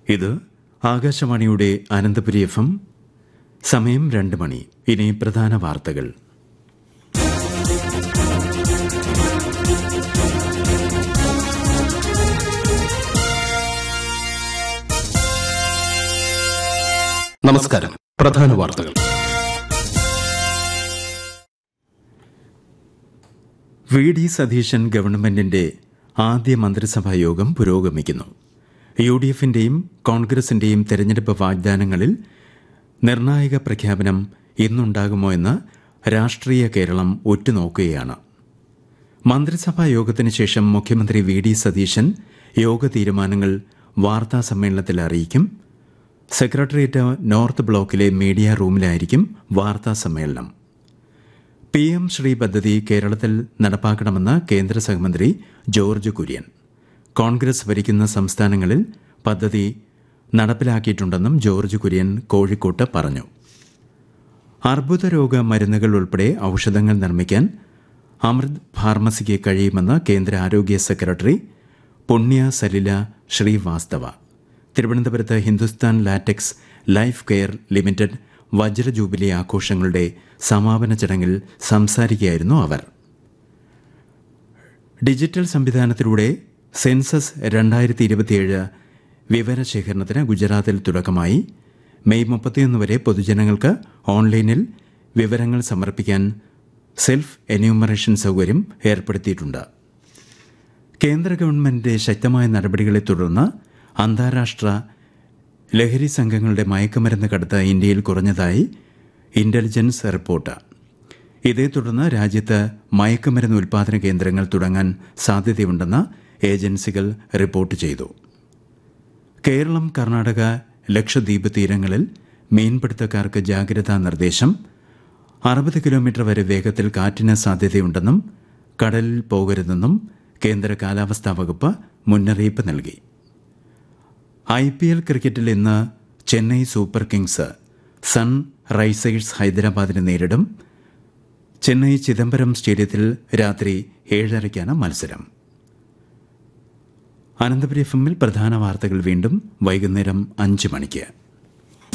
ഇത് ആകാശവാണിയുടെ Ananthapuri F M സമയം രണ്ട് മണി ഇനി പ്രധാന വാർത്തകൾ നമസ്കാരം പ്രധാന വാർത്തകൾ വി ഡി സതീശൻ ഗവൺമെന്റിന്റെ ആദ്യ മന്ത്രിസഭാ യോഗം പുരോഗമിക്കുന്നു യു ഡി എഫിന്റെയും കോൺഗ്രസിന്റെയും തെരഞ്ഞെടുപ്പ് വാഗ്ദാനങ്ങളിൽ നിർണായക പ്രഖ്യാപനം ഇന്നുണ്ടാകുമോ എന്ന് രാഷ്ട്രീയ കേരളം ഉറ്റുനോക്കുകയാണ് മന്ത്രിസഭാ യോഗത്തിന് ശേഷം മുഖ്യമന്ത്രി വി ഡി സതീശൻ യോഗ തീരുമാനങ്ങൾ വാർത്താ സമ്മേളനത്തിൽ അറിയിക്കും സെക്രട്ടേറിയറ്റ് നോർത്ത് ബ്ലോക്കിലെ മീഡിയ റൂമിലായിരിക്കും വാർത്താ സമ്മേളനം പി എം ശ്രീ പദ്ധതി കേരളത്തിൽ നടപ്പാക്കണമെന്ന് കേന്ദ്ര സഹമന്ത്രി ജോർജ് കുര്യൻ കോൺഗ്രസ് ഭരിക്കുന്ന സംസ്ഥാനങ്ങളിൽ പദ്ധതി നടപ്പിലാക്കിയിട്ടുണ്ടെന്നും ജോർജ് കുര്യൻ കോഴിക്കോട്ട് പറഞ്ഞു അർബുദ രോഗ മരുന്നുകൾ ഉൾപ്പെടെ ഔഷധങ്ങൾ നിർമ്മിക്കാൻ അമൃത് ഫാർമസിക്ക് കഴിയുമെന്ന് കേന്ദ്ര ആരോഗ്യ സെക്രട്ടറി പുണ്യ സലില ശ്രീവാസ്തവ തിരുവനന്തപുരത്ത് Hindustan latex life care limited വജ്ര ജൂബിലി ആഘോഷങ്ങളുടെ സമാപന ചടങ്ങിൽ സംസാരിക്കുകയായിരുന്നു അവർ ഡിജിറ്റൽ സംവിധാനത്തിലൂടെ സെൻസസ് രണ്ടായിരത്തി ഇരുപത്തിയേഴ് വിവരശേഖരണത്തിന് ഗുജറാത്തിൽ തുടക്കമായി മെയ് മുപ്പത്തിയൊന്ന് വരെ പൊതുജനങ്ങൾക്ക് ഓൺലൈനിൽ വിവരങ്ങൾ സമർപ്പിക്കാൻ സെൽഫ് എന്യൂമറേഷൻ സൗകര്യം ഏർപ്പെടുത്തിയിട്ടുണ്ട് കേന്ദ്ര ഗവൺമെന്റിന്റെ ശക്തമായ നടപടികളെ തുടർന്ന് അന്താരാഷ്ട്ര ലഹരി സംഘങ്ങളുടെ മയക്കുമരുന്ന് കടത്ത് ഇന്ത്യയിൽ കുറഞ്ഞതായി ഇന്റലിജൻസ് റിപ്പോർട്ട് ഇതേ തുടർന്ന് രാജ്യത്ത് മയക്കുമരുന്ന് ഉൽപാദന കേന്ദ്രങ്ങൾ തുടങ്ങാൻ സാധ്യതയുണ്ടെന്ന് ഏജൻസികൾ റിപ്പോർട്ട് ചെയ്തു കേരളം കർണാടക ലക്ഷദ്വീപ് തീരങ്ങളിൽ മീൻപിടുത്തക്കാർക്ക് ജാഗ്രതാ നിർദ്ദേശം അറുപത് കിലോമീറ്റർ വരെ വേഗത്തിൽ കാറ്റിന് സാധ്യതയുണ്ടെന്നും കടലിൽ പോകരുതെന്നും കേന്ദ്ര കാലാവസ്ഥാ വകുപ്പ് മുന്നറിയിപ്പ് നൽകി ഐ പി എൽ ക്രിക്കറ്റിൽ ഇന്ന് Chennai Super Kings Sunrisers ഹൈദരാബാദിനെ നേരിടും ചെന്നൈ ചിദംബരം സ്റ്റേഡിയത്തിൽ രാത്രി ഏഴരയ്ക്കാണ് മത്സരം അനന്തപുരി എഫ് എമ്മിൽ പ്രധാന വാർത്തകൾ വീണ്ടും വൈകുന്നേരം അഞ്ച് മണിക്ക്